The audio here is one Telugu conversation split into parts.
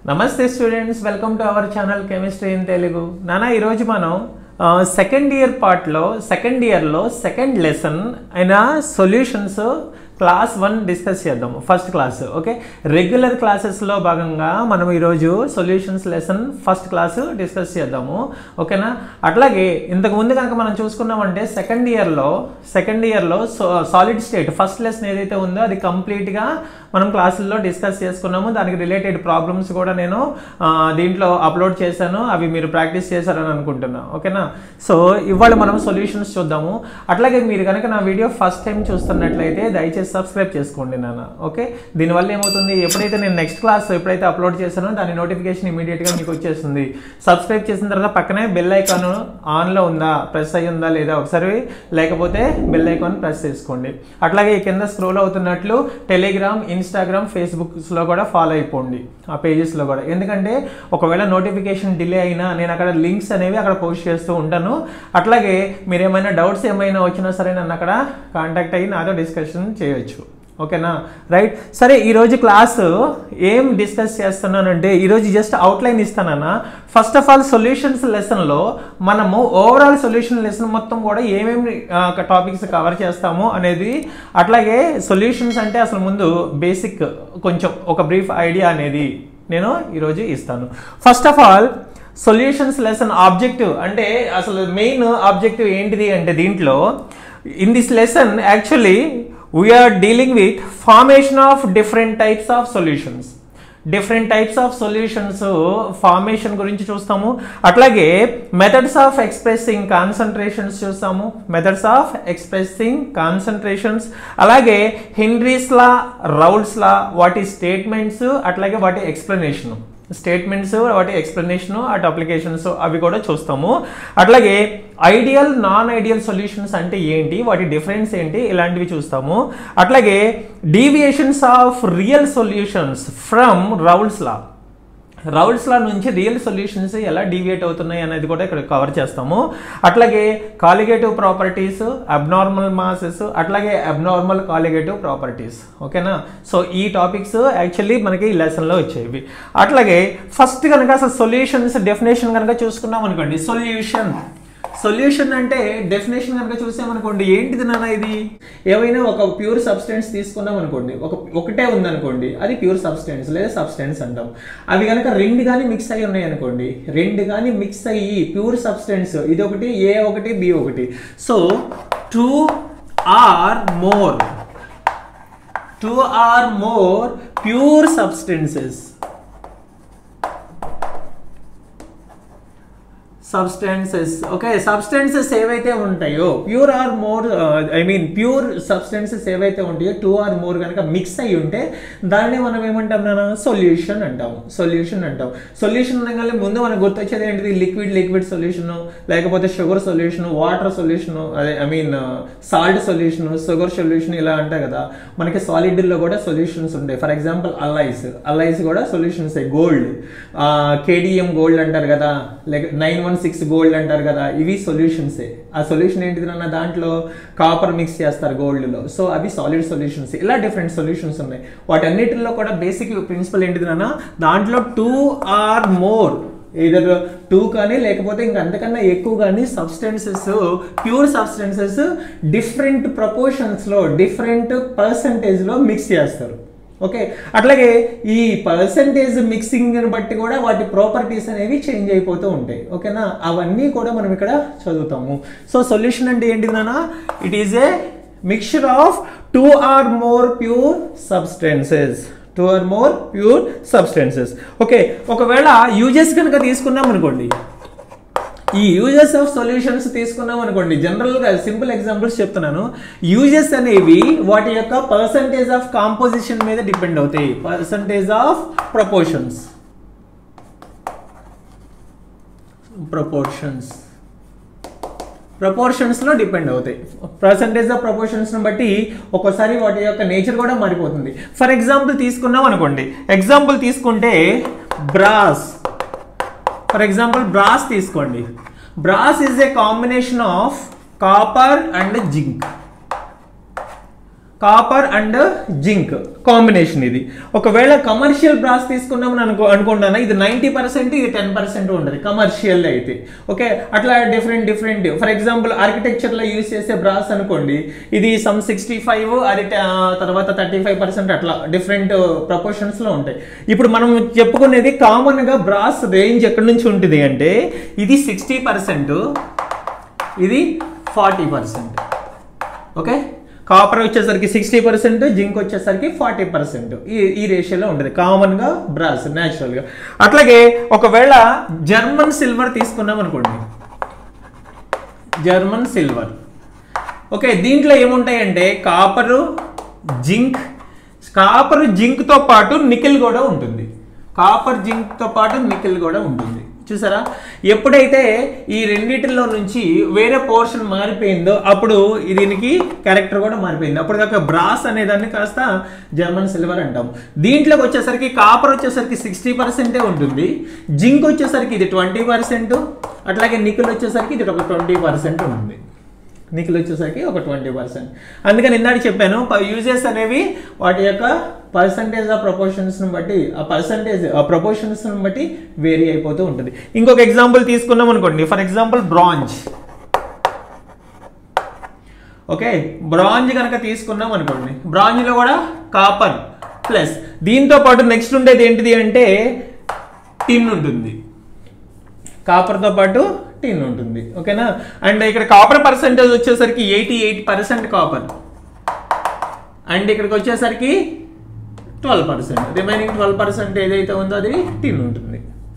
నమస్తే students welcome to our channel chemistry in Telugu నాన్న ఈరోజు మనం సెకండ్ ఇయర్ పార్ట్లో సెకండ్ ఇయర్లో సెకండ్ లెసన్ అయిన సొల్యూషన్స్ క్లాస్ వన్ డిస్కస్ చేద్దాం ఫస్ట్ క్లాస్ ఓకే రెగ్యులర్ క్లాసెస్లో భాగంగా మనం ఈరోజు solutions lesson first class discuss చేద్దాము ఓకేనా అట్లాగే ఇంతకు ముందు కనుక మనం చూసుకున్నామంటే సెకండ్ ఇయర్లో సెకండ్ ఇయర్లో సాలిడ్ స్టేట్ ఫస్ట్ లెసన్ ఏదైతే ఉందో అది కంప్లీట్గా మనం క్లాసుల్లో డిస్కస్ చేసుకున్నాము దానికి రిలేటెడ్ ప్రాబ్లమ్స్ కూడా నేను ఆ, దీంట్లో అప్లోడ్ చేశాను అవి మీరు ప్రాక్టీస్ చేశారని అనుకుంటున్నా ఓకేనా సో ఇవాళ మనం సొల్యూషన్స్ చూద్దాము అట్లాగే మీరు కనుక నా వీడియో ఫస్ట్ టైం చూస్తున్నట్లయితే దయచేసి సబ్స్క్రైబ్ చేసుకోండి నాన్న ఓకే దీనివల్ల ఏమవుతుంది ఎప్పుడైతే నేను నెక్స్ట్ క్లాస్ ఎప్పుడైతే అప్లోడ్ చేశానో దాని నోటిఫికేషన్ ఇమీడియట్గా మీకు వచ్చేస్తుంది సబ్స్క్రైబ్ చేసిన తర్వాత పక్కనే బెల్ ఐకాన్ ఆన్లో ఉందా ప్రెస్ అయ్యి ఉందా లేదా ఒకసారి లేకపోతే బెల్ ఐకాన్ ప్రెస్ చేసుకోండి అట్లాగే ఈ కింద స్క్రోల్ అవుతున్నట్లు టెలిగ్రామ్ ఇన్స్టాగ్రామ్ ఫేస్బుక్స్లో కూడా ఫాలో అయిపోండి ఆ పేజెస్లో కూడా ఎందుకంటే ఒకవేళ నోటిఫికేషన్ డిలే అయినా నేను అక్కడ లింక్స్ అనేవి అక్కడ పోస్ట్ చేస్తూ ఉంటాను అట్లాగే మీరు ఏమైనా డౌట్స్ ఏమైనా వచ్చినా సరే నన్ను అక్కడ కాంటాక్ట్ అయ్యి నాతో డిస్కషన్ చేయొచ్చు ఓకేనా రైట్ సరే ఈరోజు క్లాస్ ఏం డిస్కస్ చేస్తున్నానంటే ఈరోజు జస్ట్ అవుట్లైన్ ఇస్తానన్నా ఫస్ట్ ఆఫ్ ఆల్ సొల్యూషన్స్ లెసన్లో మనము ఓవరాల్ సొల్యూషన్ లెసన్ మొత్తం కూడా ఏమేమి టాపిక్స్ కవర్ చేస్తాము అనేది అట్లాగే సొల్యూషన్స్ అంటే అసలు ముందు బేసిక్ కొంచెం ఒక బ్రీఫ్ ఐడియా అనేది నేను ఈరోజు ఇస్తాను first of all solutions lesson objective అంటే అసలు మెయిన్ ఆబ్జెక్టివ్ ఏంటిది అంటే దీంట్లో in this lesson actually we are dealing with formation of different types of solutions different types of solutions formation గురించి చూస్తాము అట్లాగే మెథడ్స్ ఆఫ్ ఎక్స్ప్రెసింగ్ కాన్సన్ట్రేషన్స్ చూస్తాము మెథడ్స్ ఆఫ్ ఎక్స్ప్రెసింగ్ కాన్సన్ట్రేషన్స్ అలాగే హెన్రీస్ లా రౌల్స్ లా వాటి స్టేట్మెంట్స్ అట్లాగే వాటి ఎక్స్ప్లెనేషన్ స్టేట్మెంట్స్ వాటి ఎక్స్ప్లెనేషన్ అటు అప్లికేషన్స్ అవి కూడా చూస్తాము అట్లాగే ఐడియల్ నాన్ ఐడియల్ సొల్యూషన్స్ అంటే ఏంటి వాటి డిఫరెన్స్ ఏంటి ఇలాంటివి చూస్తాము అట్లాగే deviations of real solutions from Raoult's law Raoult's law నుంచి రియల్ సొల్యూషన్స్ ఎలా డీవియేట్ అవుతున్నాయి అనేది కూడా ఇక్కడ కవర్ చేస్తాము అట్లాగే కాలిగేటివ్ ప్రాపర్టీస్ అబ్నార్మల్ మాసెస్ అట్లాగే అబ్నార్మల్ కాలిగేటివ్ ప్రాపర్టీస్ ఓకేనా సో ఈ టాపిక్స్ యాక్చువల్లీ మనకి ఈ లెసన్లో వచ్చేవి అట్లాగే ఫస్ట్ కనుక అసలు సొల్యూషన్స్ డెఫినేషన్ కనుక చూసుకున్నాం అనుకోండి సొల్యూషన్ సొల్యూషన్ అంటే డెఫినేషన్ కనుక చూసామనుకోండి ఏంటిది నాన్న ఇది ఏవైనా ఒక ప్యూర్ సబ్స్టెన్స్ తీసుకున్నాం అనుకోండి ఒక ఒకటే ఉందనుకోండి అది ప్యూర్ సబ్స్టెన్స్ లేదా సబ్స్టెన్స్ అంటాం అవి కనుక రెండు కానీ మిక్స్ అయ్యి ఉన్నాయి అనుకోండి రెండు కానీ మిక్స్ అయ్యి ప్యూర్ సబ్స్టెన్స్ ఇది ఒకటి ఏ ఒకటి బి ఒకటి so two or more two or more pure substances substances okay substances ఏవైతే ఉంటాయో pure or more I mean pure substances ఏవైతే ఉంటాయో టూ ఆర్ మోర్ కనుక మిక్స్ అయ్యి ఉంటే దాన్ని మనం ఏమంటాం నాన్న సొల్యూషన్ అంటాం సొల్యూషన్ అంటాం సొల్యూషన్ అనగానే ముందు మనకు గుర్తొచ్చేది ఏంటిది లిక్విడ్ లిక్విడ్ సొల్యూషన్ లేకపోతే షుగర్ సొల్యూషన్ వాటర్ సొల్యూషన్ అదే I mean salt solution sugar solution ఇలా అంటాయి కదా మనకి సాలిడ్లో కూడా సొల్యూషన్స్ ఉంటాయి ఫర్ ఎగ్జాంపుల్ అల్లైస్ అల్లైస్ కూడా సొల్యూషన్స్ గోల్డ్ కేడిఎం గోల్డ్ అంటారు కదా లేక నైన్ వన్ సిక్స్ గోల్డ్ అంటారు కదా ఇవి సొల్యూషన్సే ఆ సొల్యూషన్ ఏంటిది అన్న దాంట్లో కాపర్ మిక్స్ చేస్తారు గోల్డ్లో సో అవి సాలిడ్ సొల్యూషన్స్ ఇలా డిఫరెంట్ సొల్యూషన్స్ ఉన్నాయి వాటన్నిటిలో కూడా బేసిక్ ప్రిన్సిపల్ ఏంటిది అన్న దాంట్లో two or more either two కానీ లేకపోతే ఇంకా అంతకన్నా ఎక్కువ కానీ సబ్స్టెన్సెస్ ప్యూర్ సబ్స్టెన్సెస్ డిఫరెంట్ ప్రపోర్షన్స్లో డిఫరెంట్ పర్సంటేజ్లో మిక్స్ చేస్తారు ఓకే అట్లాగే ఈ పర్సంటేజ్ మిక్సింగ్ బట్టి కూడా వాటి ప్రాపర్టీస్ అనేవి చేంజ్ అయిపోతూ ఉంటాయి ఓకేనా అవన్నీ కూడా మనం ఇక్కడ చదువుతాము సో సొల్యూషన్ అంటే ఏంటిది నాన్న it is a mixture of two or more pure substances two or more pure substances okay ఒకవేళ యూజెస్ కనుక తీసుకున్నాం అనుకోండి ఈ యూజెస్ ఆఫ్ సొల్యూషన్స్ తీసుకున్నాం అనుకోండి జనరల్గా సింపుల్ ఎగ్జాంపుల్స్ చెప్తున్నాను యూజెస్ అనేవి వాటి యొక్క పర్సంటేజ్ ఆఫ్ కాంపోజిషన్ మీద డిపెండ్ అవుతాయి పర్సంటేజ్ ఆఫ్ ప్రపోర్షన్స్ ప్రపోర్షన్స్ ప్రపోర్షన్స్లో డిపెండ్ అవుతాయి పర్సంటేజ్ ఆఫ్ ప్రపోర్షన్స్ని బట్టి ఒక్కోసారి వాటి యొక్క నేచర్ కూడా మారిపోతుంది ఫర్ ఎగ్జాంపుల్ తీసుకున్నాం అనుకోండి ఎగ్జాంపుల్ తీసుకుంటే బ్రాస్ ఫర్ ఎగ్జాంపుల్ బ్రాస్ తీసుకోండి brass is a combination of copper and zinc copper and zinc combination ఇది ఒకవేళ కమర్షియల్ బ్రాస్ తీసుకున్నామని అనుకో అనుకుంటాను ఇది నైంటీ పర్సెంట్ ఇది టెన్ పర్సెంట్ ఉంటుంది కమర్షియల్ అయితే ఓకే అట్లా డిఫరెంట్ డిఫరెంట్ ఫర్ ఎగ్జాంపుల్ ఆర్కిటెక్చర్లో యూస్ చేసే బ్రాస్ అనుకోండి ఇది సమ్ సిక్స్టీ ఫైవ్ అది ట- తర్వాత థర్టీ ఫైవ్ పర్సెంట్ అట్లా డిఫరెంట్ ప్రపోర్షన్స్లో ఉంటాయి ఇప్పుడు మనం చెప్పుకునేది కామన్గా బ్రాస్ రేంజ్ ఎక్కడి నుంచి ఉంటుంది అంటే ఇది సిక్స్టీ పర్సెంట్ ఇది ఫార్టీ పర్సెంట్ ఓకే కాపర్ వచ్చేసరికి సిక్స్టీ పర్సెంట్ జింక్ వచ్చేసరికి ఫార్టీ పర్సెంట్ ఈ ఈ రేషియోలో ఉంటుంది కామన్గా బ్రాస్ న్యాచురల్గా అట్లాగే ఒకవేళ జర్మన్ సిల్వర్ తీసుకున్నాం అనుకోండి జర్మన్ సిల్వర్ ఓకే దీంట్లో ఏముంటాయంటే కాపరు జింక్ కాపర్ జింక్తో పాటు నికెల్ కూడా ఉంటుంది కాపర్ జింక్తో పాటు నికెల్ కూడా ఉంటుంది చూసారా ఎప్పుడైతే ఈ రెండిటిలో నుంచి వేరే పోర్షన్ మారిపోయిందో అప్పుడు ఈ దీనికి క్యారెక్టర్ కూడా మారిపోయింది అప్పుడు దాకా బ్రాస్ అనేదాన్ని కాస్త జర్మన్ సిల్వర్ అంటాం దీంట్లోకి వచ్చేసరికి కాపర్ వచ్చేసరికి సిక్స్టీ పర్సెంటే ఉంటుంది జింక్ వచ్చేసరికి ఇది ట్వంటీ పర్సెంట్ అట్లాగే నికెల్ వచ్చేసరికి ఇది ఒక ట్వంటీ పర్సెంట్ ఉంటుంది నిఖిల్ వచ్చేసరికి ఒక ట్వంటీ పర్సెంట్ అందుకని ఇందాక చెప్పాను యూజెస్ అనేవి వాటి యొక్క పర్సంటేజ్ ఆఫ్ ప్రపోర్షన్స్ని బట్టి ఆ పర్సంటేజ్ ఆ ప్రపోర్షన్స్ని బట్టి వేరీ అయిపోతూ ఉంటుంది ఇంకొక ఎగ్జాంపుల్ తీసుకున్నాం అనుకోండి for example bronze okay bronze కనుక తీసుకున్నాం అనుకోండి బ్రాంజ్లో కూడా కాపర్ ప్లస్ దీంతో పాటు నెక్స్ట్ ఉండేది ఏంటిది అంటే టిన్ ఉంటుంది కాపర్తో పాటు టిన్ ఉంటుంది ఓకేనా అండ్ ఇక్కడ కాపర్ పర్సెంటేజ్ వచ్చేసరికి eighty eight percent copper and ఇక్కడికి వచ్చేసరికి twelve percent remaining twelve percent ఏదైతే ఉందో అది టిన్ ఉంటుంది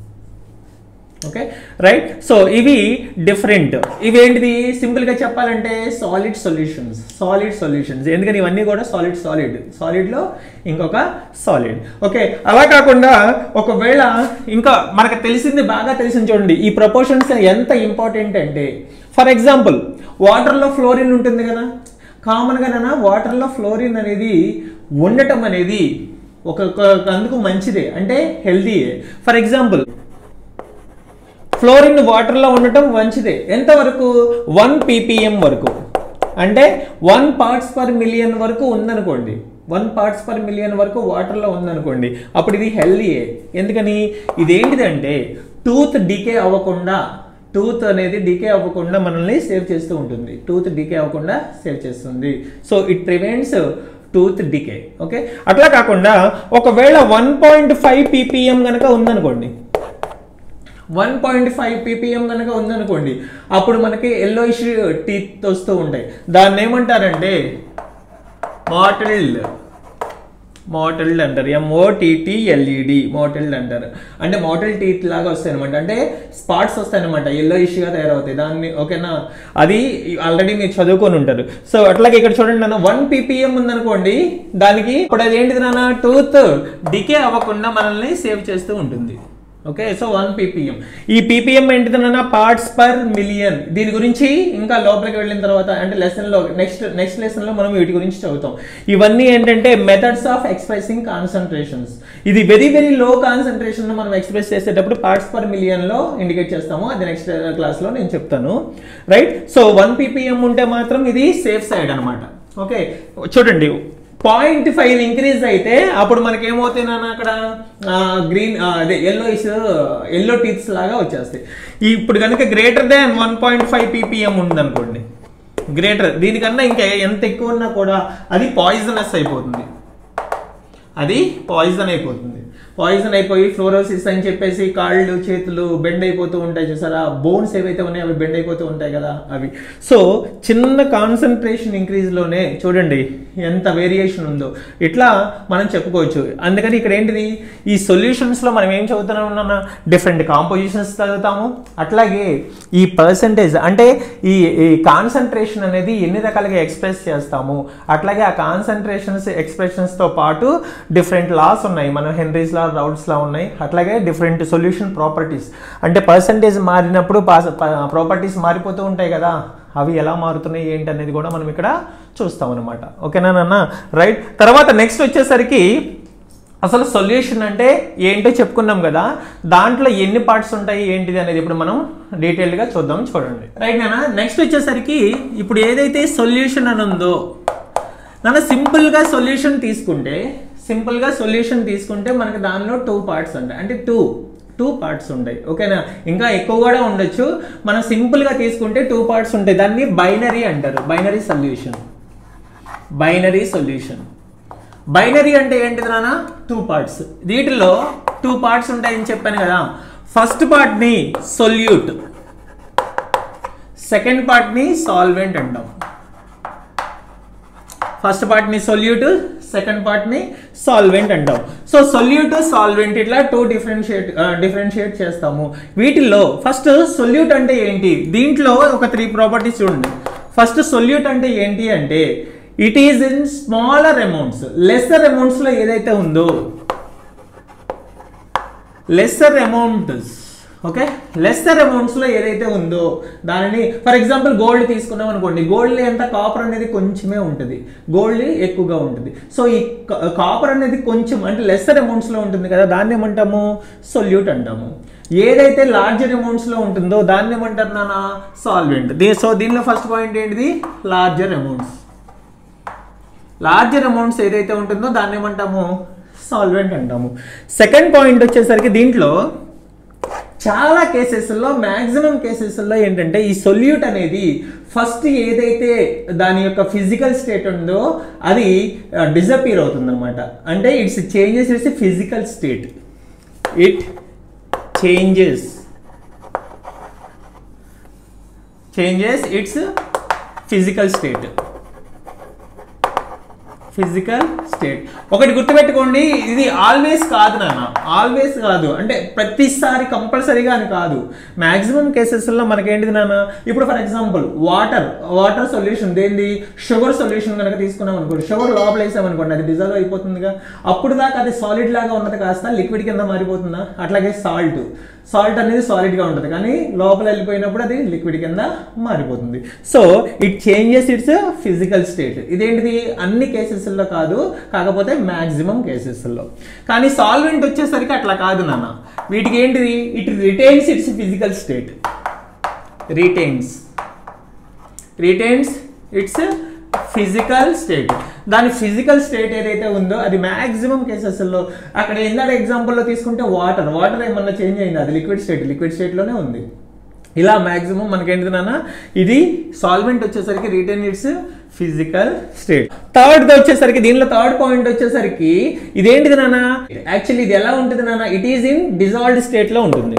ఓకే రైట్ సో ఇవి డిఫరెంట్ ఇవి ఏంటిది సింపుల్గా చెప్పాలంటే సాలిడ్ సొల్యూషన్స్ సాలిడ్ సొల్యూషన్స్ ఎందుకని ఇవన్నీ కూడా సాలిడ్ సాలిడ్ సాలిడ్లో ఇంకొక సాలిడ్ ఓకే అలా కాకుండా ఒకవేళ ఇంకా మనకు తెలిసింది బాగా తెలిసింది చూడండి ఈ ప్రపోర్షన్స్ ఎంత ఇంపార్టెంట్ అంటే ఫర్ ఎగ్జాంపుల్ వాటర్లో ఫ్లోరిన్ ఉంటుంది కదా కామన్గా వాటర్లో ఫ్లోరిన్ అనేది ఉండటం అనేది ఒక ఒక- అందుకు మంచిదే అంటే హెల్దీయే ఫర్ ఎగ్జాంపుల్ ఫ్లోరిన్ వాటర్లో ఉండటం మంచిదే ఎంతవరకు వన్ పీపీఎం వరకు అంటే వన్ పార్ట్స్ పర్ మిలియన్ వరకు ఉందనుకోండి వన్ పార్ట్స్ పర్ మిలియన్ వరకు వాటర్లో ఉందనుకోండి అప్పుడు ఇది హెల్దీయే ఎందుకని ఇదేంటిదంటే టూత్ డికే అవ్వకుండా టూత్ అనేది డికే అవ్వకుండా మనల్ని సేవ్ చేస్తూ ఉంటుంది టూత్ డికే అవ్వకుండా సేవ్ చేస్తుంది so it prevents tooth decay okay అట్లా కాకుండా ఒకవేళ వన్ పాయింట్ ఫైవ్ పీపీఎం కనుక ఉందనుకోండి వన్ పాయింట్ ఫైవ్ పీపీఎం కనుక ఉందనుకోండి అప్పుడు మనకి ఎల్లోయిష్ టీత్ వస్తూ ఉంటాయి దాన్ని ఏమంటారంటే మాటిల్డ్ మోటల్డ్ అంటారు ఎంఓటీటీఎల్ఈడి మోటల్డ్ అంటారు అంటే మోటల్ టీత్ లాగా వస్తాయి అనమాట అంటే స్పాట్స్ వస్తాయి అనమాట ఎల్లో ఇష్యూగా తయారవుతాయి దాన్ని ఓకేనా అది ఆల్రెడీ మీరు చదువుకొని ఉంటారు సో అట్లాగే ఇక్కడ చూడండి నాన్న వన్ పీపీఎం ఉందనుకోండి దానికి ఇప్పుడు అది ఏంటిది నాన్న టూత్ డికే అవ్వకుండా మనల్ని సేవ్ చేస్తూ ఉంటుంది ఓకే సో వన్ పీపీఎం ఈ పీపీఎం ఏంటిదన్నా పార్ట్స్ పర్ మిలియన్ దీని గురించి ఇంకా లోపలికి వెళ్ళిన తర్వాత అంటే లెసన్లో నెక్స్ట్ నెక్స్ట్ లెసన్లో మనం వీటి గురించి చదువుతాం ఇవన్నీ ఏంటంటే మెథడ్స్ ఆఫ్ ఎక్స్ప్రెసింగ్ కాన్సన్ట్రేషన్స్ ఇది వెరీ వెరీ లో కాన్సన్ట్రేషన్ మనం ఎక్స్ప్రెస్ చేసేటప్పుడు పార్ట్స్ పర్ మిలియన్లో ఇండికేట్ చేస్తాము అది నెక్స్ట్ క్లాస్లో నేను చెప్తాను రైట్ సో వన్ పీపీఎం ఉంటే మాత్రం ఇది సేఫ్ సైడ్ అనమాట ఓకే చూడండి పాయింట్ ఫైవ్ ఇంక్రీజ్ అయితే అప్పుడు మనకి ఏమవుతాయి నాన్న అక్కడ గ్రీన్ అదే ఎల్లో ఇస్ ఎల్లో టీత్స్ లాగా వచ్చేస్తాయి ఇప్పుడు కనుక greater than one point five PPM ఉందనుకోండి గ్రేటర్ దీనికన్నా ఇంకా ఎంత ఎక్కువ ఉన్నా కూడా అది పాయిజనస్ అయిపోతుంది అది పాయిజన్ అయిపోతుంది పాయిజన్ అయిపోయి ఫ్లోరోసిస్ అని చెప్పేసి కాళ్ళు చేతులు బెండ్ అయిపోతూ ఉంటాయి చూసారా బోన్స్ ఏవైతే ఉన్నాయో అవి బెండ్ అయిపోతూ ఉంటాయి కదా అవి సో చిన్న కాన్సన్ట్రేషన్ ఇంక్రీజ్లోనే చూడండి ఎంత వేరియేషన్ ఉందో ఇట్లా మనం చెప్పుకోవచ్చు అందుకని ఇక్కడ ఏంటిది ఈ సొల్యూషన్స్లో మనం ఏం చదువుతున్నాం డిఫరెంట్ కాంపోజిషన్స్ చదువుతాము అట్లాగే ఈ పర్సంటేజ్ అంటే ఈ ఈ కాన్సన్ట్రేషన్ అనేది ఎన్ని రకాలుగా ఎక్స్ప్రెస్ చేస్తాము అట్లాగే ఆ కాన్సన్ట్రేషన్స్ ఎక్స్ప్రెషన్స్తో పాటు డిఫరెంట్ లాస్ ఉన్నాయి మనం హెన్రీస్ లా రౌల్స్ లా ఉన్నాయి అట్లాగే డిఫరెంట్ సొల్యూషన్ ప్రాపర్టీస్ అంటే పర్సంటేజ్ మారినప్పుడు ప్రాపర్టీస్ మారిపోతూ ఉంటాయి కదా అవి ఎలా మారుతున్నాయి ఏంటి అనేది కూడా మనం ఇక్కడ చూస్తాం అనమాట ఓకేనా నాన్న రైట్ తర్వాత నెక్స్ట్ వచ్చేసరికి అసలు సొల్యూషన్ అంటే ఏంటో చెప్పుకున్నాం కదా దాంట్లో ఎన్ని పార్ట్స్ ఉంటాయి ఏంటిది అనేది ఇప్పుడు మనం డీటెయిల్డ్గా చూద్దాం చూడండి రైట్ నాన్న నెక్స్ట్ వచ్చేసరికి ఇప్పుడు ఏదైతే సొల్యూషన్ అని ఉందో నాన్న సింపుల్గా సొల్యూషన్ తీసుకుంటే సింపుల్గా సొల్యూషన్ తీసుకుంటే మనకి దానిలో టూ పార్ట్స్ ఉంటాయి అంటే టూ టూ పార్ట్స్ ఉంటాయి ఓకేనా ఇంకా ఎక్కువ కూడా ఉండొచ్చు మనం సింపుల్గా తీసుకుంటే టూ పార్ట్స్ ఉంటాయి దాన్ని బైనరీ అంటారు binary solution binary solution binary అంటే ఏంటిది నాన్న టూ పార్ట్స్ వీటిలో టూ పార్ట్స్ ఉంటాయని చెప్పాను కదా ఫస్ట్ పార్ట్ని సొల్యూట్ సెకండ్ పార్ట్ని సాల్వెంట్ అంటాం ఫస్ట్ పార్ట్ని సొల్యూట్ సెకండ్ పార్ట్ని సాల్వెంట్ అంటాం సో సొల్యూట్ సాల్వెంట్ ఇట్లా టూ డిఫరెన్షియేట్ డిఫరెన్షియేట్ చేస్తాము వీటిల్లో ఫస్ట్ సొల్యూట్ అంటే ఏంటి దీంట్లో ఒక త్రీ ప్రాపర్టీస్ చూడండి ఫస్ట్ సొల్యూట్ అంటే ఏంటి అంటే it is in smaller amounts lesser అమౌంట్స్లో ఏదైతే ఉందో లెస్సర్ అమౌంట్స్ ఓకే లెస్సర్ అమౌంట్స్లో ఏదైతే ఉందో దానిని ఫర్ ఎగ్జాంపుల్ గోల్డ్ తీసుకున్నాం అనుకోండి గోల్డ్ ఎంత కాపర్ అనేది కొంచెమే ఉంటుంది గోల్డ్ ఎక్కువగా ఉంటుంది సో ఈ కాపర్ అనేది కొంచెం అంటే లెస్సర్ అమౌంట్స్లో ఉంటుంది కదా దాన్ని ఏమంటాము సొల్యూట్ అంటాము ఏదైతే లార్జర్ అమౌంట్స్లో ఉంటుందో దాన్ని ఏమంటారు నాన్న సాల్వెంట్ దీ సో దీనిలో ఫస్ట్ పాయింట్ ఏంటిది లార్జర్ అమౌంట్స్ లార్జర్ అమౌంట్స్ ఏదైతే ఉంటుందో దాన్ని ఏమంటాము సాల్వెంట్ అంటాము సెకండ్ పాయింట్ వచ్చేసరికి దీంట్లో చాలా కేసెస్లో మ్యాక్సిమం కేసెస్లో ఏంటంటే ఈ సొల్యూట్ అనేది ఫస్ట్ ఏదైతే దాని యొక్క ఫిజికల్ స్టేట్ ఉందో అది డిజపియర్ అవుతుంది అనమాట అంటే its changes its physical state it changes changes its physical state physical state ఒకటి గుర్తుపెట్టుకోండి ఇది ఆల్వేస్ కాదు నాన్న ఆల్వేస్ కాదు అంటే ప్రతిసారి కంపల్సరీగా అని కాదు మాక్సిమం కేసెస్లో మనకేంటిది నాన్న ఇప్పుడు for example water water solution దేంది షుగర్ సొల్యూషన్ కనుక తీసుకున్నాం అనుకోండి షుగర్ లోపల వేసామనుకోండి అది డిజాల్వ్ అయిపోతుందిగా అప్పుడు దాకా అది సాలిడ్ లాగా ఉన్నది కాస్త లిక్విడ్ కింద మారిపోతుందా అట్లాగే సాల్ట్ సాల్ట్ అనేది సాలిడ్గా ఉంటుంది కానీ లోపల వెళ్ళిపోయినప్పుడు అది లిక్విడ్ కింద మారిపోతుంది so it changes its physical state ఇదేంటిది అన్ని కేసెస్లో కాదు కాకపోతే మ్యాక్సిమం కేసెస్లో కానీ సాల్వెంట్ వచ్చేసరికి అట్లా కాదు నాన్న వీటికి ఏంటిది it retains its physical state retains retains its physical state దాని ఫిజికల్ స్టేట్ ఏదైతే ఉందో అది మ్యాక్సిమం కేసెస్లో అక్కడ ఇందాక ఎగ్జాంపుల్లో తీసుకుంటే వాటర్ వాటర్ ఏమన్నా చేంజ్ అయింది అది లిక్విడ్ స్టేట్ లిక్విడ్ స్టేట్లోనే ఉంది ఇలా మ్యాక్సిమం మనకేంటిది నాన్న ఇది సాల్వెంట్ వచ్చేసరికి return its physical state third వచ్చేసరికి దీనిలో థర్డ్ పాయింట్ వచ్చేసరికి ఇదేంటిది నాన్న యాక్చువల్లీ ఇది ఎలా ఉంటుంది నాన్న ఇట్ ఈస్ ఇన్ డిజాల్వ్డ్ స్టేట్లో ఉంటుంది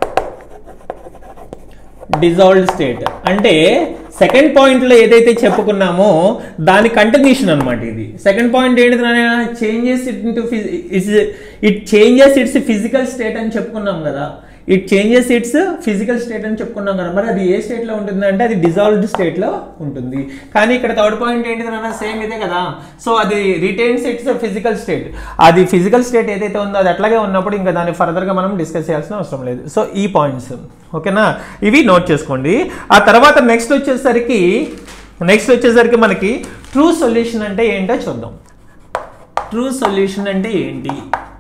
డిజాల్వ్డ్ స్టేట్ అంటే సెకండ్ పాయింట్లో ఏదైతే చెప్పుకున్నామో దాని కంటిన్యూషన్ అనమాట ఇది సెకండ్ పాయింట్ ఏంటి changes it into it changes its physical state అని చెప్పుకున్నాం కదా it changes its physical state అని చెప్పుకున్నాం కదా మరి అది ఏ స్టేట్లో ఉంటుంది అంటే అది డిజాల్వ్డ్ స్టేట్లో ఉంటుంది కానీ ఇక్కడ థర్డ్ పాయింట్ ఏంటిది నాన్న సేమ్ ఇదే కదా సో అది రిటైన్స్ ఇట్స్ ఫిజికల్ స్టేట్ అది ఫిజికల్ స్టేట్ ఏదైతే ఉందో అది అట్లాగే ఉన్నప్పుడు ఇంకా దాన్ని ఫర్దర్గా మనం డిస్కస్ చేయాల్సిన అవసరం లేదు సో ఈ పాయింట్స్ ఓకేనా ఇవి నోట్ చేసుకోండి ఆ తర్వాత నెక్స్ట్ వచ్చేసరికి నెక్స్ట్ వచ్చేసరికి మనకి ట్రూ సొల్యూషన్ అంటే ఏంటో చూద్దాం ట్రూ సొల్యూషన్ అంటే ఏంటి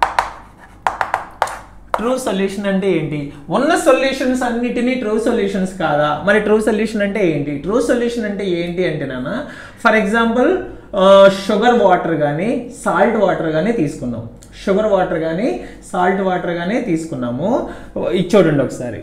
ట్రూ సొల్యూషన్ అంటే ఏంటి ఉన్న సొల్యూషన్స్ అన్నిటినీ ట్రూ సొల్యూషన్స్ కాదా మరి ట్రూ సొల్యూషన్ అంటే ఏంటి ట్రూ సొల్యూషన్ అంటే ఏంటి అంటే నాన్న ఫర్ ఎగ్జాంపుల్ షుగర్ వాటర్ కానీ సాల్ట్ వాటర్ కానీ తీసుకుందాం షుగర్ వాటర్ కానీ సాల్ట్ వాటర్ కానీ తీసుకున్నాము ఇది చూడండి ఒకసారి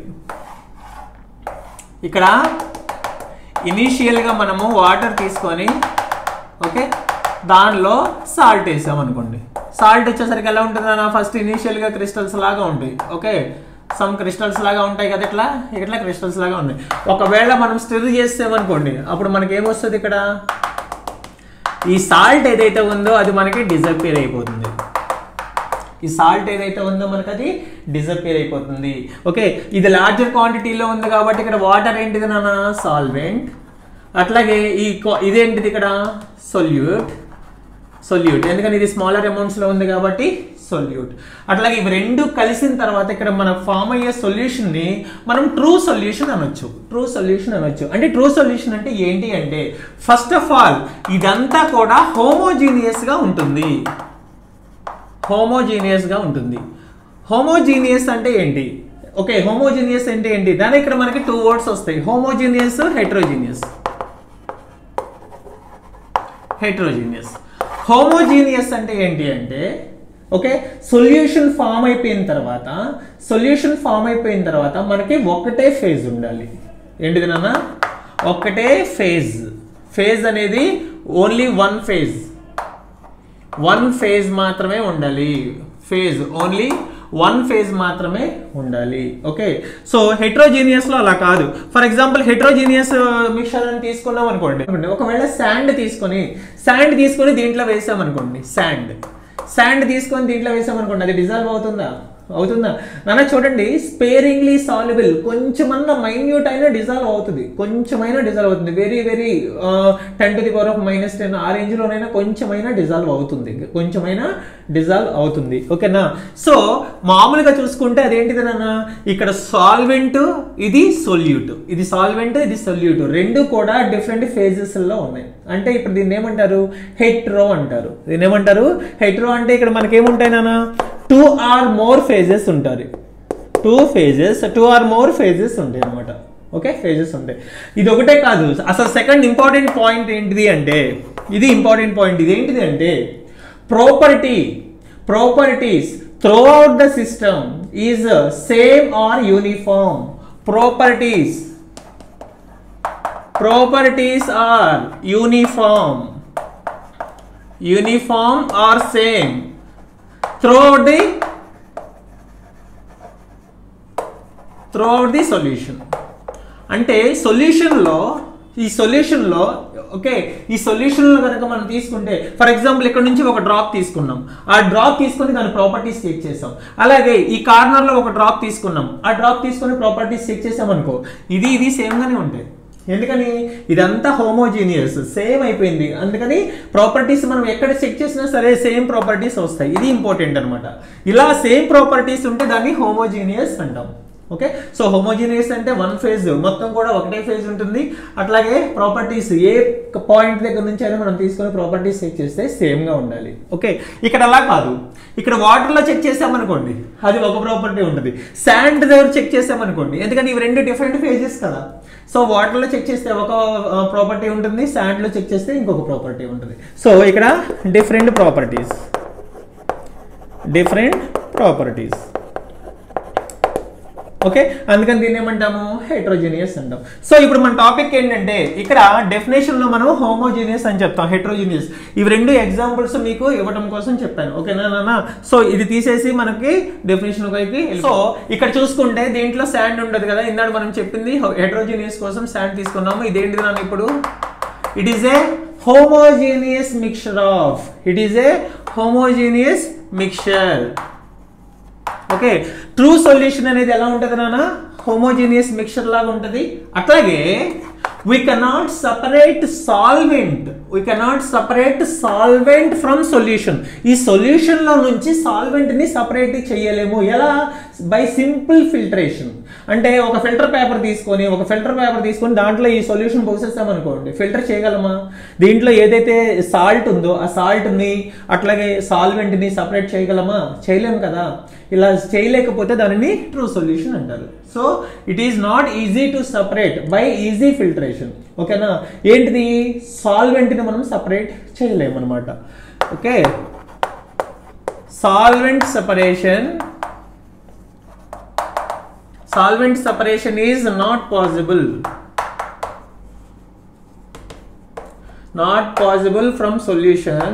ఇక్కడ ఇనీషియల్గా మనము వాటర్ తీసుకొని ఓకే దానిలో సాల్ట్ వేసాం అనుకోండి సాల్ట్ వచ్చేసరికి ఎలా ఉంటుంది అన్న ఫస్ట్ ఇనీషియల్గా క్రిస్టల్స్ లాగా ఉంటాయి ఓకే సమ్ క్రిస్టల్స్ లాగా ఉంటాయి కదా ఇట్లా ఇట్లా క్రిస్టల్స్ లాగా ఉన్నాయి ఒకవేళ మనం స్టిర్ చేస్తామనుకోండి అప్పుడు మనకి ఏమొస్తుంది ఇక్కడ ఈ సాల్ట్ ఏదైతే ఉందో అది మనకి డిజపియర్ అయిపోతుంది ఈ సాల్ట్ ఏదైతే ఉందో మనకి అది డిజపియర్ అయిపోతుంది ఓకే ఇది లార్జర్ క్వాంటిటీలో ఉంది కాబట్టి ఇక్కడ వాటర్ ఏంటిది నాన్న సాల్వెంట్ అట్లాగే ఈ co- ఇదేంటిది ఇక్కడ సొల్యూట్ సొల్యూట్ ఎందుకని ఇది స్మాలర్ అమౌంట్స్లో ఉంది కాబట్టి సొల్యూట్ అట్లాగే ఇవి రెండు కలిసిన తర్వాత ఇక్కడ మన ఫామ్ అయ్యే సొల్యూషన్ని మనం ట్రూ సొల్యూషన్ అనొచ్చు ట్రూ సొల్యూషన్ అనొచ్చు అంటే ట్రూ సొల్యూషన్ అంటే ఏంటి అంటే ఫస్ట్ ఆఫ్ ఆల్ ఇదంతా కూడా హోమోజీనియస్గా ఉంటుంది హోమోజీనియస్గా ఉంటుంది హోమోజీనియస్ అంటే ఏంటి ఓకే హోమోజీనియస్ అంటే ఏంటి దాని ఇక్కడ మనకి టూ వర్డ్స్ వస్తాయి హోమోజీనియస్ హెట్రోజీనియస్ హెట్రోజీనియస్ హోమోజీనియస్ అంటే ఏంటి అంటే ఓకే సొల్యూషన్ ఫామ్ అయిపోయిన తర్వాత సొల్యూషన్ ఫామ్ అయిపోయిన తర్వాత మనకి ఒకటే ఫేజ్ ఉండాలి ఏంటిది నాన్న ఒకటే ఫేజ్ ఫేజ్ అనేది only one phase one phase మాత్రమే ఉండాలి ఫేజ్ ఓన్లీ వన్ ఫేజ్ మాత్రమే ఉండాలి ఓకే సో హెట్రోజీనియస్ లో అలా కాదు ఫర్ ఎగ్జాంపుల్ హెట్రోజీనియస్ మిక్చర్ అని తీసుకున్నాం అనుకోండి ఒకవేళ శాండ్ తీసుకొని శాండ్ తీసుకొని దీంట్లో వేసాం అనుకోండి శాండ్ శాండ్ తీసుకొని దీంట్లో వేసాం అనుకోండి అది డిజాల్వ్ అవుతుందా అవుతుందా నాన్న చూడండి స్పేరింగ్లీ సాల్యుబుల్ కొంచెమన్నా మైన్యూట్ అయినా డిజాల్వ్ అవుతుంది కొంచెమైనా డిజాల్వ్ అవుతుంది very very ten to the power of minus ten ఆ రేంజ్లోనైనా కొంచెమైనా డిజాల్వ్ అవుతుంది కొంచెమైనా డిజాల్వ్ అవుతుంది ఓకేనా సో మామూలుగా చూసుకుంటే అదేంటిది నాన్న ఇక్కడ సాల్వెంట్ ఇది సొల్యూట్ ఇది సాల్వెంట్ ఇది సొల్యూట్ రెండు కూడా డిఫరెంట్ ఫేజెస్ లో ఉన్నాయి అంటే ఇప్పుడు దీన్ని ఏమంటారు హెట్రో అంటారు దీన్ని ఏమంటారు హెట్రో అంటే ఇక్కడ మనకేముంటాయి నాన్న టూ ఆర్ మోర్ ఫేజెస్ ఉంటారు two phases two or more phases ఉంటాయి అనమాట ఓకే ఫేజెస్ ఉంటాయి ఇది ఒకటే కాదు అసలు సెకండ్ ఇంపార్టెంట్ పాయింట్ ఏంటిది అంటే ఇది ఇంపార్టెంట్ పాయింట్ ఇది ఏంటిది అంటే property properties throughout the system is same or uniform properties properties or uniform uniform or same throughout the throughout the solution అంటే సొల్యూషన్లో ఈ సొల్యూషన్లో ఓకే ఈ సొల్యూషన్లో కనుక మనం తీసుకుంటే ఫర్ ఎగ్జాంపుల్ ఇక్కడ నుంచి ఒక డ్రాప్ తీసుకున్నాం ఆ డ్రాప్ తీసుకొని దాని ప్రాపర్టీస్ చెక్ చేసాం అలాగే ఈ కార్నర్లో ఒక డ్రాప్ తీసుకున్నాం ఆ డ్రాప్ తీసుకొని ప్రాపర్టీస్ చెక్ చేసాం అనుకో ఇది ఇది సేమ్గానే ఉంటాయి ఎందుకని ఇదంతా హోమోజీనియస్ సేమ్ అయిపోయింది అందుకని ప్రాపర్టీస్ మనం ఎక్కడ చెక్ చేసినా సరే సేమ్ ప్రాపర్టీస్ వస్తాయి ఇది ఇంపార్టెంట్ అనమాట ఇలా సేమ్ ప్రాపర్టీస్ ఉంటే దాన్ని హోమోజీనియస్ అంటాం ఓకే సో హోమోజీనియస్ అంటే వన్ ఫేజ్ మొత్తం కూడా ఒకటే ఫేజ్ ఉంటుంది అట్లాగే ప్రాపర్టీస్ ఏ పాయింట్ దగ్గర నుంచి అయినా మనం తీసుకుని ప్రాపర్టీస్ చెక్ చేస్తే సేమ్గా ఉండాలి ఓకే ఇక్కడ అలా కాదు ఇక్కడ వాటర్లో చెక్ చేసామనుకోండి అది ఒక ప్రాపర్టీ ఉంటుంది శాండ్ దగ్గర చెక్ చేసామనుకోండి ఎందుకంటే ఇవి రెండు డిఫరెంట్ ఫేజెస్ కదా సో వాటర్లో చెక్ చేస్తే ఒక ప్రాపర్టీ ఉంటుంది శాండ్లో చెక్ చేస్తే ఇంకొక ప్రాపర్టీ ఉంటుంది సో ఇక్కడ different properties different properties okay అందుకని దీన్ని ఏమంటాము హెట్రోజీనియస్ అంటాం సో ఇప్పుడు మన టాపిక్ ఏంటంటే ఇక్కడ డెఫినేషన్ లో మనం హోమోజీనియస్ అని చెప్తాం హెట్రోజీనియస్ ఇవి రెండు ఎగ్జాంపుల్స్ మీకు ఇవ్వడం కోసం చెప్పాను ఓకేనా నాన్న సో ఇది తీసేసి మనకి డెఫినేషన్ వైపు సో ఇక్కడ చూసుకుంటే దీంట్లో శాండ్ ఉండదు కదా ఇందాడు మనం చెప్పింది హెట్రోజీనియస్ కోసం శాండ్ తీసుకున్నాము ఇదేంటిది నాన్న ఇప్పుడు it is a homogeneous mixture of it is a homogeneous mixture okay true solution అనేది ఎలా ఉంటుంది నాన్న హోమోజీనియస్ మిక్చర్ లాగా ఉంటుంది అట్లాగే we cannot separate solvent we cannot separate solvent from solution ఈ సొల్యూషన్లో నుంచి సాల్వెంట్ని సపరేట్ చేయలేము ఎలా బై సింపుల్ ఫిల్టరేషన్ అంటే ఒక ఫిల్టర్ పేపర్ తీసుకొని ఒక ఫిల్టర్ పేపర్ తీసుకొని దాంట్లో ఈ సొల్యూషన్ పోసేస్తాం అనుకోండి ఫిల్టర్ చేయగలమా దీంట్లో ఏదైతే సాల్ట్ ఉందో ఆ సాల్ట్ని అట్లాగే సాల్వెంట్ని సపరేట్ చేయగలమా చేయలేము కదా ఇలా చేయలేకపోతే దానిని ట్రూ సొల్యూషన్ అంటారు so it is not easy to separate by easy filtration ఓకేనా ఏంటిది సాల్వెంట్ని మనం సపరేట్ చేయలేము అనమాట okay solvent separation solvent separation is not possible not possible from solution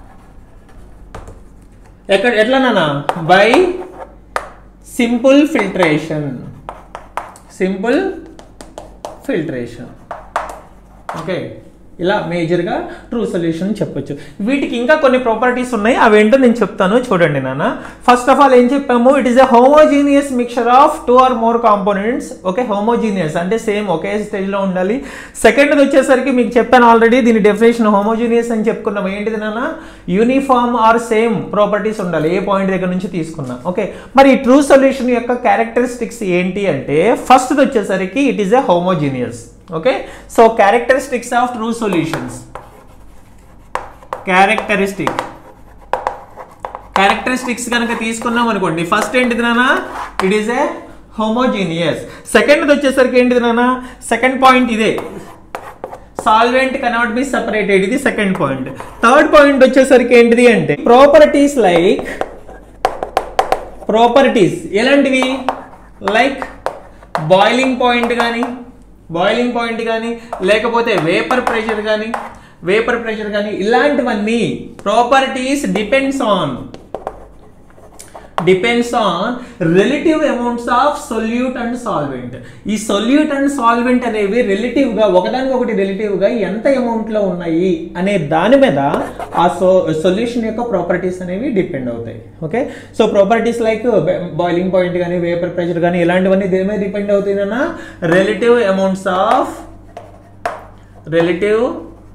ఎక్కడ ఎట్లా నాన్న by simple filtration simple filtration okay ఇలా మేజర్గా ట్రూ సొల్యూషన్ చెప్పొచ్చు వీటికి ఇంకా కొన్ని ప్రాపర్టీస్ ఉన్నాయి అవేంటో నేను చెప్తాను చూడండి నాన్న ఫస్ట్ ఆఫ్ ఆల్ ఏం చెప్పాము it is a homogeneous mixture of two or more components okay homogeneous అంటే సేమ్ ఒకే స్టేజ్లో ఉండాలి సెకండ్ వచ్చేసరికి మీకు చెప్పాను ఆల్రెడీ దీని డెఫినేషన్ హోమోజీనియస్ అని చెప్పుకున్నాం ఏంటిది నాన్న యూనిఫామ్ ఆర్ సేమ్ ప్రాపర్టీస్ ఉండాలి ఏ పాయింట్ దగ్గర నుంచి తీసుకున్నా ఓకే మరి ఈ ట్రూ సొల్యూషన్ యొక్క క్యారెక్టరిస్టిక్స్ ఏంటి అంటే ఫస్ట్ వచ్చేసరికి it is a homogeneous okay so characteristics of true solutions characteristic characteristics కనుక తీసుకున్నాం అనుకోండి ఫస్ట్ ఏంటిది నాన్న it is a homogeneous second వచ్చేసరికి ఏంటిది నాన్న సెకండ్ పాయింట్ ఇదే సాల్వెంట్ కెనాట్ బి సెపరేటెడ్ ఇది సెకండ్ పాయింట్ థర్డ్ పాయింట్ వచ్చేసరికి ఏంటిది అంటే ప్రాపర్టీస్ లైక్ ప్రాపర్టీస్ ఎలాంటివి లైక్ బాయిలింగ్ పాయింట్ కానీ బాయిలింగ్ పాయింట్ కానీ లేకపోతే వేపర్ ప్రెషర్ కానీ వేపర్ ప్రెషర్ కానీ ఇలాంటివన్నీ properties depends on depends on relative amounts of solute and solvent ఈ సొల్యూట్ అండ్ సాల్వెంట్ అనేవి రిలేటివ్ గా ఒకదానికి ఒకటి రిలేటివ్ గా ఎంత అమౌంట్ లో ఉన్నాయి అనే దాని మీద ఆ సో సొల్యూషన్ యొక్క ప్రాపర్టీస్ అనేవి డిపెండ్ అవుతాయి okay so properties like boiling point కానీ వేపర్ ప్రెషర్ కానీ ఇలాంటివన్నీ దేని మీద డిపెండ్ అవుతాయి అన్న relative amounts of relative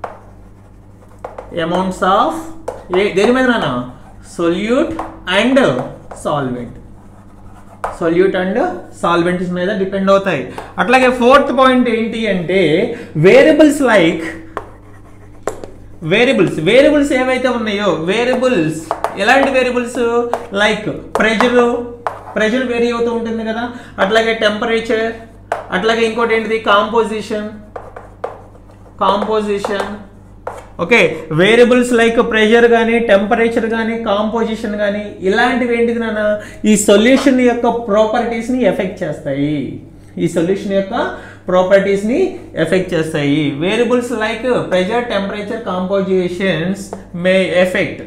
amounts of ఏ దేని మీద నాన్న solute and solvent solute and solvents మీద డిపెండ్ అవుతాయి అట్లాగే ఫోర్త్ పాయింట్ ఏంటి అంటే వేరియబుల్స్ లైక్ వేరియబుల్స్ వేరియబుల్స్ ఏవైతే ఉన్నాయో వేరియబుల్స్ ఎలాంటి variables like pressure pressure vary అవుతూ ఉంటుంది కదా అట్లాగే టెంపరేచర్ అట్లాగే ఇంకోటి ఏంటిది composition composition okay variables like pressure కానీ టెంపరేచర్ కానీ కాంపోజిషన్ కానీ ఇలాంటివి ఏంటిది నాన్న ఈ సొల్యూషన్ యొక్క ప్రాపర్టీస్ని ఎఫెక్ట్ చేస్తాయి ఈ సొల్యూషన్ యొక్క ప్రాపర్టీస్ని ఎఫెక్ట్ చేస్తాయి variables like pressure temperature compositions may effect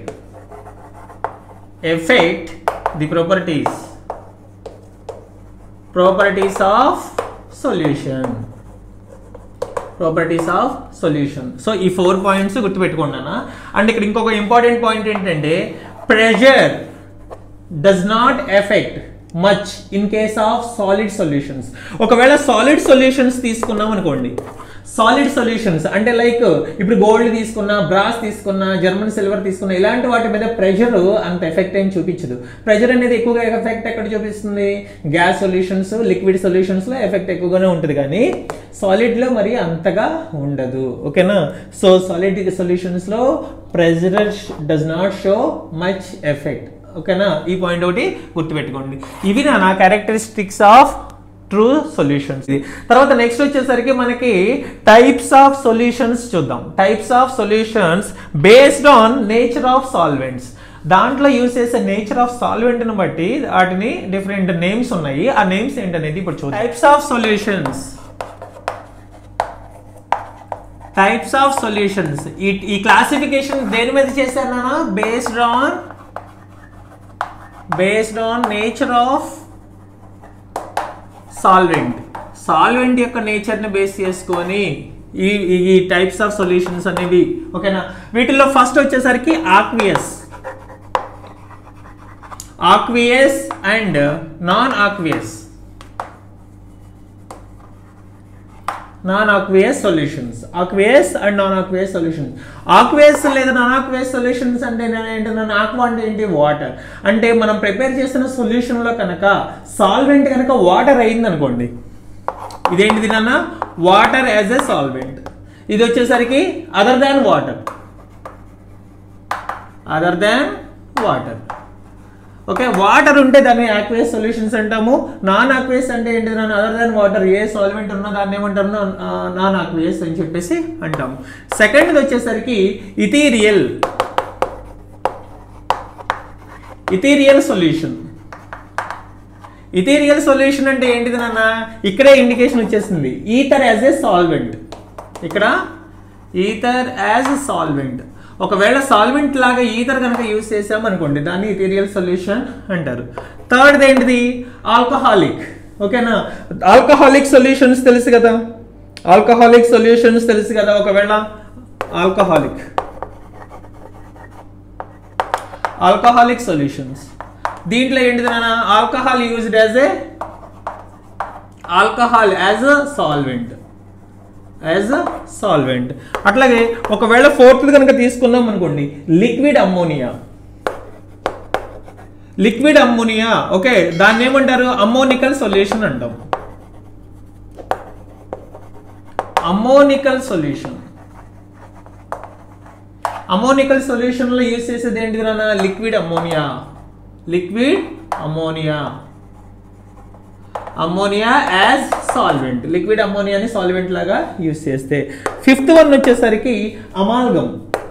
effect the properties properties of solution properties of solution so ఈ ఫోర్ పాయింట్స్ గుర్తుపెట్టుకున్నానా అండ్ ఇక్కడ ఇంకొక ఇంపార్టెంట్ పాయింట్ ఏంటంటే pressure does not effect much in case of solid solutions ఒకవేళ సాలిడ్ సొల్యూషన్స్ తీసుకున్నాం అనుకోండి సాలిడ్ సొల్యూషన్స్ అంటే లైక్ ఇప్పుడు గోల్డ్ తీసుకున్నా బ్రాస్ తీసుకున్నా జర్మన్ సిల్వర్ తీసుకున్నా ఇలాంటి వాటి మీద ప్రెషర్ అంత ఎఫెక్ట్ ఏం చూపించదు ప్రెషర్ అనేది ఎక్కువగా ఎఫెక్ట్ ఎక్కడ చూపిస్తుంది గ్యాస్ సొల్యూషన్స్ లిక్విడ్ సొల్యూషన్స్ లో ఎఫెక్ట్ ఎక్కువగానే ఉంటుంది కానీ సాలిడ్ లో మరి అంతగా ఉండదు ఓకేనా సో సాలిడ్ సొల్యూషన్స్ లో pressure does not show much effect ఓకేనా ఈ పాయింట్ ఒకటి గుర్తుపెట్టుకోండి ఇవి నా క్యారెక్టరిస్టిక్స్ ఆఫ్ ట్రూ సొల్యూషన్స్ తర్వాత నెక్స్ట్ వచ్చేసరికి మనకి టైప్స్ ఆఫ్ సొల్యూషన్స్ చూద్దాం types of solutions based on nature of solvents దాంట్లో యూస్ చేసే నేచర్ ఆఫ్ సాల్వెంట్ని బట్టి వాటిని డిఫరెంట్ నేమ్స్ ఉన్నాయి ఆ నేమ్స్ ఏంటనేది ఇప్పుడు చూద్దాం types of solutions types of solutions ఈ ఈ క్లాసిఫికేషన్ దేని మీద చేశారు నాన్న based on based on nature of solvent solvent యొక్క నేచర్ని బేస్ చేసుకొని ఈ ఈ టైప్స్ ఆఫ్ సొల్యూషన్స్ అనేవి ఓకేనా వీటిల్లో ఫస్ట్ వచ్చేసరికి aqueous aqueous and non aqueous non aqueous solutions aqueous and non aqueous solutions aqueous లేదా నాన్ ఆక్వియస్ సొల్యూషన్స్ అంటే ఏంటంటే ఆక్వా అంటే ఏంటి వాటర్ అంటే మనం ప్రిపేర్ చేస్తున్న సొల్యూషన్లో కనుక సాల్వెంట్ కనుక వాటర్ అయింది అనుకోండి ఇదేంటిది నాన్న వాటర్ యాజ్ ఎ సాల్వెంట్ ఇది వచ్చేసరికి other than water other than water okay water ఉంటే దాన్ని ఆక్వేస్ సొల్యూషన్స్ అంటాము నాన్ ఆక్వేస్ అంటే ఏంటి నాన్ అదర్ దాన్ వాటర్ ఏ సాల్వెంట్ ఉన్నా దాన్ని ఏమంటారు నాన్ ఆక్వేస్ అని చెప్పేసి అంటాము సెకండ్ వచ్చేసరికి ఇథీరియల్ ఇథీరియల్ సొల్యూషన్ ఇథీరియల్ సొల్యూషన్ అంటే ఏంటిది నాన్న ఇక్కడే ఇండికేషన్ వచ్చేసింది ఈథర్ యాజ్ ఏ సాల్వెంట్ ఇక్కడ ఈథర్ యాజ్ సాల్వెంట్ ఒకవేళ సాల్వెంట్ లాగా ఈథర్ కనుక యూజ్ చేసామనుకోండి దాన్ని ఇథీరియల్ సొల్యూషన్ అంటారు థర్డ్ ఏంటిది ఆల్కహాలిక్ ఓకేనా ఆల్కహాలిక్ సొల్యూషన్స్ తెలుసు కదా ఆల్కహాలిక్ సొల్యూషన్స్ తెలుసు కదా ఒకవేళ ఆల్కహాలిక్ ఆల్కహాలిక్ సొల్యూషన్స్ దీంట్లో ఏంటిది నాన్న alcohol used as a alcohol as a solvent as a solvent అట్లాగే ఒకవేళ ఫోర్త్ కనుక తీసుకుందాం అనుకోండి liquid ammonia liquid ammonia okay దాన్ని ఏమంటారు అమ్మోనికల్ సొల్యూషన్ అంటాం అమ్మోనికల్ సొల్యూషన్ అమోనికల్ సొల్యూషన్ లో యూస్ చేసేది ఏంటిది నాన్న liquid ammonia liquid ammonia ammonia as solvent liquid అమ్మోనియాని సాల్వెంట్ లాగా యూస్ చేస్తే ఫిఫ్త్ వన్ వచ్చేసరికి అమాల్గం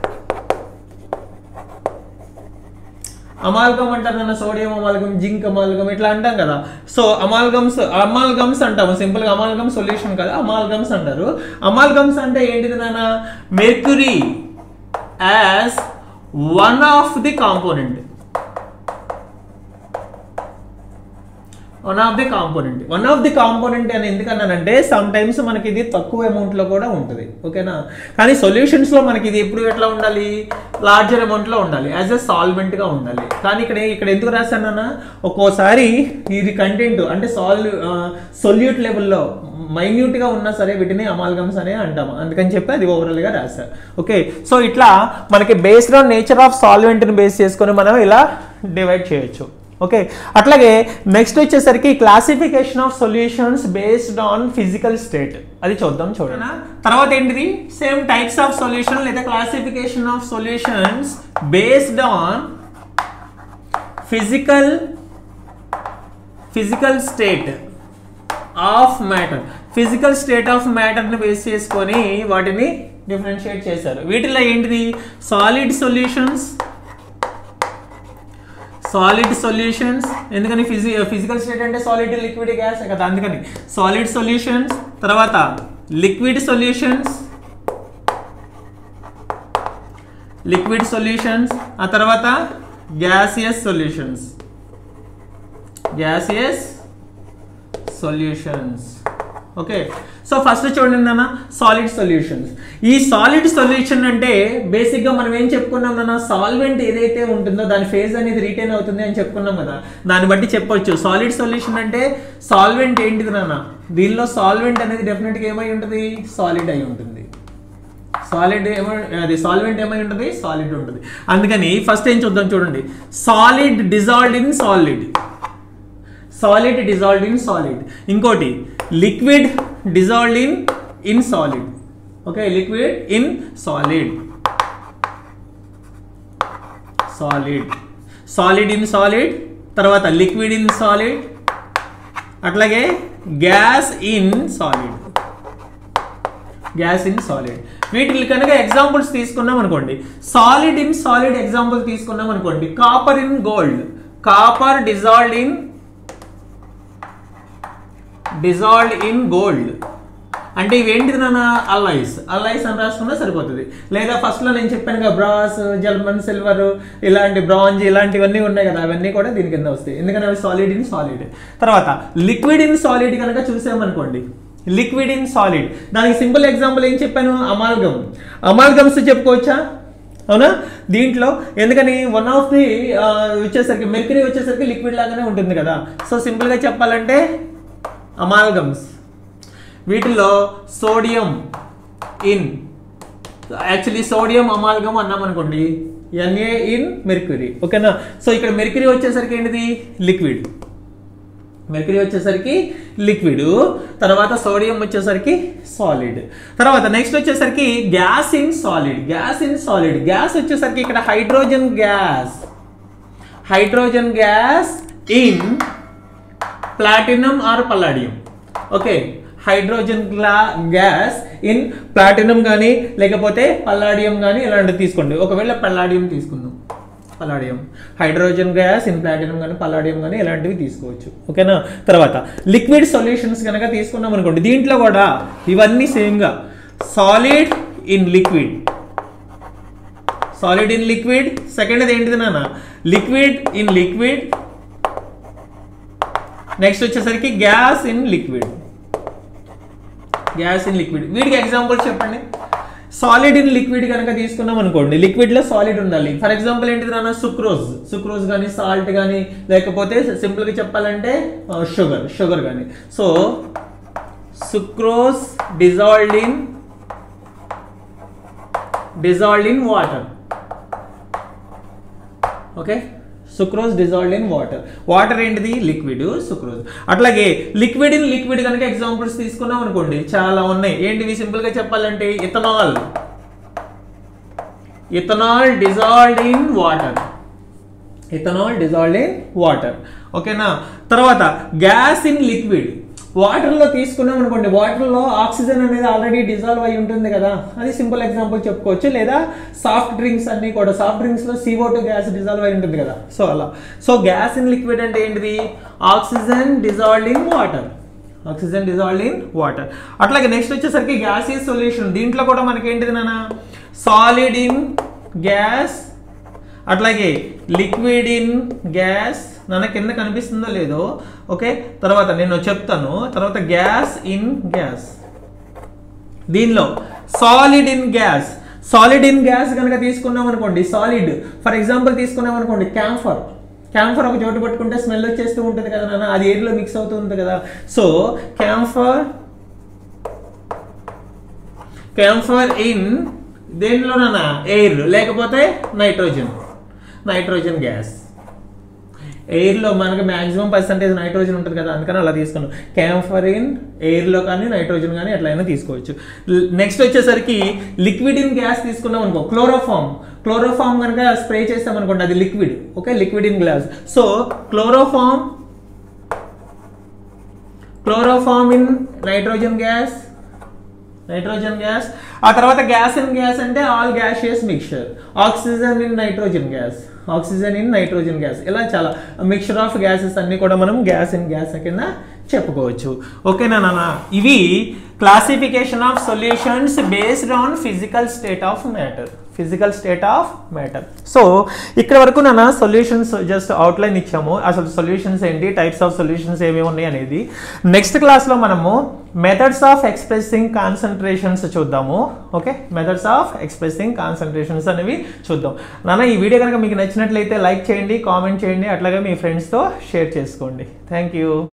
అమాల్గం అంటారు కదా సోడియం అమాల్గం జింక్ అమాల్గం ఇట్లా అంటాం కదా సో అమాల్గమ్స్ అమాల్గమ్స్ అంటాము సింపుల్ గా అమాల్గమ్ సొల్యూషన్ కదా అమాల్గమ్స్ అంటారు అమాల్గమ్స్ అంటే ఏంటిది నాన్న mercury as one of the component one of the component one of the component అని ఎందుకన్నానంటే సమ్ టైమ్స్ మనకి ఇది తక్కువ అమౌంట్ లో కూడా ఉంటుంది ఓకేనా కానీ సొల్యూషన్స్ లో మనకి ఇది ఎప్పుడు ఎట్లా ఉండాలి లార్జర్ అమౌంట్ లో ఉండాలి యాజ్ ఎ సాల్వెంట్ గా ఉండాలి కానీ ఇక్కడ ఇక్కడ ఎందుకు రాశానన్నా ఒక్కోసారి ఇది కంటెంట్ అంటే సాల్ సొల్యూట్ లెవెల్లో మైన్యూట్ గా ఉన్నా సరే వీటిని అమాల్గమ్స్ అనే అంటాము అందుకని చెప్పి అది ఓవరాల్ గా రాశా ఓకే సో ఇట్లా మనకి based on nature of solvent ని బేస్ చేసుకొని మనం ఇలా డివైడ్ చేయొచ్చు ఓకే అట్లాగే నెక్స్ట్ వచ్చేసరికి classification of solutions based on physical state అది చూద్దాం చూడండి తర్వాత ఏంటిది సేమ్ టైప్స్ ఆఫ్ సొల్యూషన్ లేదా classification of solutions based on physical physical state of matter physical state of మ్యాటర్ని బేస్ చేసుకొని వాటిని డిఫరెన్షియేట్ చేశారు వీటిలో ఏంటిది సాలిడ్ సొల్యూషన్స్ సాలిడ్ సొల్యూషన్స్ ఎందుకని ఫిజి ఫిజికల్ స్టేట్ అంటే సాలిడ్ లిక్విడ్ గ్యాస్ కదా అందుకని సాలిడ్ సొల్యూషన్స్ తర్వాత లిక్విడ్ సొల్యూషన్స్ లిక్విడ్ సొల్యూషన్స్ ఆ తర్వాత gaseous solutions gaseous solutions okay so first చూడండి అన్న సాలిడ్ సొల్యూషన్స్ ఈ సాలిడ్ సొల్యూషన్ అంటే బేసిక్గా మనం ఏం చెప్పుకున్నాం అన్న సాల్వెంట్ ఏదైతే ఉంటుందో దాని ఫేజ్ అనేది రిటైన్ అవుతుంది అని చెప్పుకున్నాం కదా దాన్ని బట్టి చెప్పొచ్చు సాలిడ్ సొల్యూషన్ అంటే సాల్వెంట్ ఏంటిది నాన్న దీనిలో సాల్వెంట్ అనేది డెఫినెట్గా ఏమై ఉంటుంది సాలిడ్ అయి ఉంటుంది సాలిడ్ ఏమో అది సాల్వెంట్ ఏమై ఉంటుంది సాలిడ్ ఉంటుంది అందుకని ఫస్ట్ ఏం చూద్దాం చూడండి solid dissolved in solid solid dissolved in solid ఇంకోటి liquid dissolved in in solid okay liquid in solid solid solid in solid తర్వాత లిక్విడ్ ఇన్ సాలిడ్ అట్లాగే gas in solid gas in solid వీటిని కనుక ఎగ్జాంపుల్స్ తీసుకున్నాం అనుకోండి సాలిడ్ ఇన్ సాలిడ్ ఎగ్జాంపుల్ తీసుకున్నాం అనుకోండి copper in gold copper dissolved in dissolved in gold అంటే ఇవేంటిది నాన్న అల్లైస్ అల్లైస్ అని రాసుకున్నా సరిపోతుంది లేదా ఫస్ట్లో నేను చెప్పాను కదా బ్రాస్ జర్మన్ సిల్వర్ ఇలాంటి బ్రాంజ్ ఇలాంటివన్నీ ఉన్నాయి కదా అవన్నీ కూడా దీని కింద వస్తాయి ఎందుకంటే అవి సాలిడ్ ఇన్ సాలిడ్ తర్వాత లిక్విడ్ ఇన్ సాలిడ్ కనుక చూసామనుకోండి లిక్విడ్ ఇన్ సాలిడ్ దానికి సింపుల్ ఎగ్జాంపుల్ ఏం చెప్పాను అమాల్గమ్ అమాల్గమ్స్ చెప్పుకోవచ్చా అవునా దీంట్లో ఎందుకని వన్ ఆఫ్ ది వచ్చేసరికి మెర్కరీ వచ్చేసరికి లిక్విడ్ లాగానే ఉంటుంది కదా సో సింపుల్గా చెప్పాలంటే అమాల్గమ్స్ వీటిలో sodium in actually sodium amalgam అన్నాం అనుకోండి ఎన్ఏ ఇన్ మెర్క్యూరీ ఓకేనా సో ఇక్కడ మెర్క్యూరీ వచ్చేసరికి ఏంటిది లిక్విడ్ మెర్క్యూరీ వచ్చేసరికి లిక్విడ్ తర్వాత సోడియం వచ్చేసరికి సాలిడ్ తర్వాత నెక్స్ట్ వచ్చేసరికి gas in solid gas in solid gas వచ్చేసరికి ఇక్కడ hydrogen gas hydrogen gas in platinum or palladium okay hydrogen గ్లా గ్యాస్ ఇన్ ప్లాటినం కానీ లేకపోతే పల్లాడియం కానీ ఇలాంటివి తీసుకోండి ఒకవేళ పల్లాడియం తీసుకుందాం palladium hydrogen gas in platinum కానీ పల్లాడియం కానీ ఇలాంటివి తీసుకోవచ్చు ఓకేనా తర్వాత లిక్విడ్ సొల్యూషన్స్ కనుక తీసుకున్నాం అనుకోండి దీంట్లో కూడా ఇవన్నీ సేమ్గా solid in liquid solid in liquid second ఏంటిది నాన్న లిక్విడ్ ఇన్ లిక్విడ్ నెక్స్ట్ వచ్చేసరికి gas in liquid gas in liquid వీటికి ఎగ్జాంపుల్ చెప్పండి సాలిడ్ ఇన్ లిక్విడ్ కనుక తీసుకున్నాం అనుకోండి లిక్విడ్ లో సాలిడ్ ఉండాలి ఫర్ ఎగ్జాంపుల్ ఏంటిది నాన్న సుక్రోజ్ సుక్రోజ్ కానీ సాల్ట్ కానీ లేకపోతే సింపుల్ గా చెప్పాలంటే షుగర్ షుగర్ కానీ so sucrose dissolved in dissolved in water okay sucrose dissolved in water water ఏంటిది లిక్విడ్ సుక్రోజ్ అట్లాగే లిక్విడ్ ఇన్ లిక్విడ్ కనుక ఎగ్జాంపుల్స్ తీసుకున్నాం అనుకోండి చాలా ఉన్నాయి ఏంటివి సింపుల్ గా చెప్పాలంటే ethanol ethanol dissolved in water ethanol dissolved in water ఓకేనా తర్వాత గ్యాస్ ఇన్ లిక్విడ్ వాటర్లో తీసుకున్నాం అనుకోండి వాటర్లో ఆక్సిజన్ అనేది ఆల్రెడీ డిజాల్వ్ అయి ఉంటుంది కదా అది సింపుల్ ఎగ్జాంపుల్ చెప్పుకోవచ్చు లేదా సాఫ్ట్ డ్రింక్స్ అన్ని కూడా సాఫ్ట్ డ్రింక్స్లో సిఓ టూ గ్యాస్ డిజాల్వ్ అయి ఉంటుంది కదా సో అలా సో గ్యాస్ ఇన్ లిక్విడ్ అంటే ఏంటిది oxygen dissolved in water oxygen dissolved in water అట్లాగే నెక్స్ట్ వచ్చేసరికి గ్యాసియస్ సొల్యూషన్ దీంట్లో కూడా మనకి ఏంటిది నాన్న సాలిడ్ ఇన్ గ్యాస్ అట్లాగే లిక్విడ్ ఇన్ గ్యాస్ నన్న కింద కనిపిస్తుందో లేదో ఓకే తర్వాత నేను చెప్తాను తర్వాత గ్యాస్ ఇన్ గ్యాస్ దీనిలో solid in gas solid in gas కనుక తీసుకున్నాం అనుకోండి సాలిడ్ ఫర్ ఎగ్జాంపుల్ తీసుకున్నాం అనుకోండి క్యాంఫర్ క్యాంఫర్ ఒక చోటు పట్టుకుంటే స్మెల్ వచ్చేస్తూ ఉంటుంది కదా నాన్న అది ఎయిర్లో మిక్స్ అవుతూ ఉంటుంది కదా సో క్యాంఫర్ క్యాంఫర్ ఇన్ దేనిలోనన్నా ఎయిర్ లేకపోతే నైట్రోజన్ నైట్రోజన్ గ్యాస్ ఎయిర్లో మనకి మాక్సిమం పర్సంటేజ్ నైట్రోజన్ ఉంటుంది కదా అందుకని అలా తీసుకున్నాం క్యాంఫర్ ఇన్ ఎయిర్లో కానీ నైట్రోజన్ కానీ ఎట్లయినా తీసుకోవచ్చు నెక్స్ట్ వచ్చేసరికి లిక్విడ్ ఇన్ గ్యాస్ తీసుకున్నాం అనుకో క్లోరోఫామ్ క్లోరోఫామ్ కనుక స్ప్రే చేస్తాం అనుకోండి అది liquid okay liquid in glass so chloroform chloroform in nitrogen gas nitrogen gas ఆ తర్వాత గ్యాస్ ఇన్ గ్యాస్ అంటే all gaseous mixture oxygen in nitrogen gas oxygen in nitrogen gas ఇలా చాలా మిక్చర్ ఆఫ్ గ్యాసెస్ అన్ని కూడా మనం గ్యాస్ ఇన్ గ్యాస్ కింద చెప్పుకోవచ్చు ఓకేనా నాన్న ఇవి classification of solutions based on physical state of matter physical state of matter so ఇక్కడ వరకు నాన్న సొల్యూషన్స్ జస్ట్ అవుట్లైన్ ఇచ్చాము అసలు సొల్యూషన్స్ ఏంటి టైప్స్ ఆఫ్ సొల్యూషన్స్ ఏమేమి ఉన్నాయి అనేది నెక్స్ట్ క్లాస్లో మనము మెథడ్స్ ఆఫ్ ఎక్స్ప్రెసింగ్ కాన్సన్ట్రేషన్స్ చూద్దాము okay methods of expressing concentrations అనేవి చూద్దాం నాన్న ఈ వీడియో కనుక మీకు నచ్చినట్లయితే లైక్ చేయండి కామెంట్ చేయండి అట్లాగే మీ ఫ్రెండ్స్తో షేర్ చేసుకోండి థ్యాంక్ యూ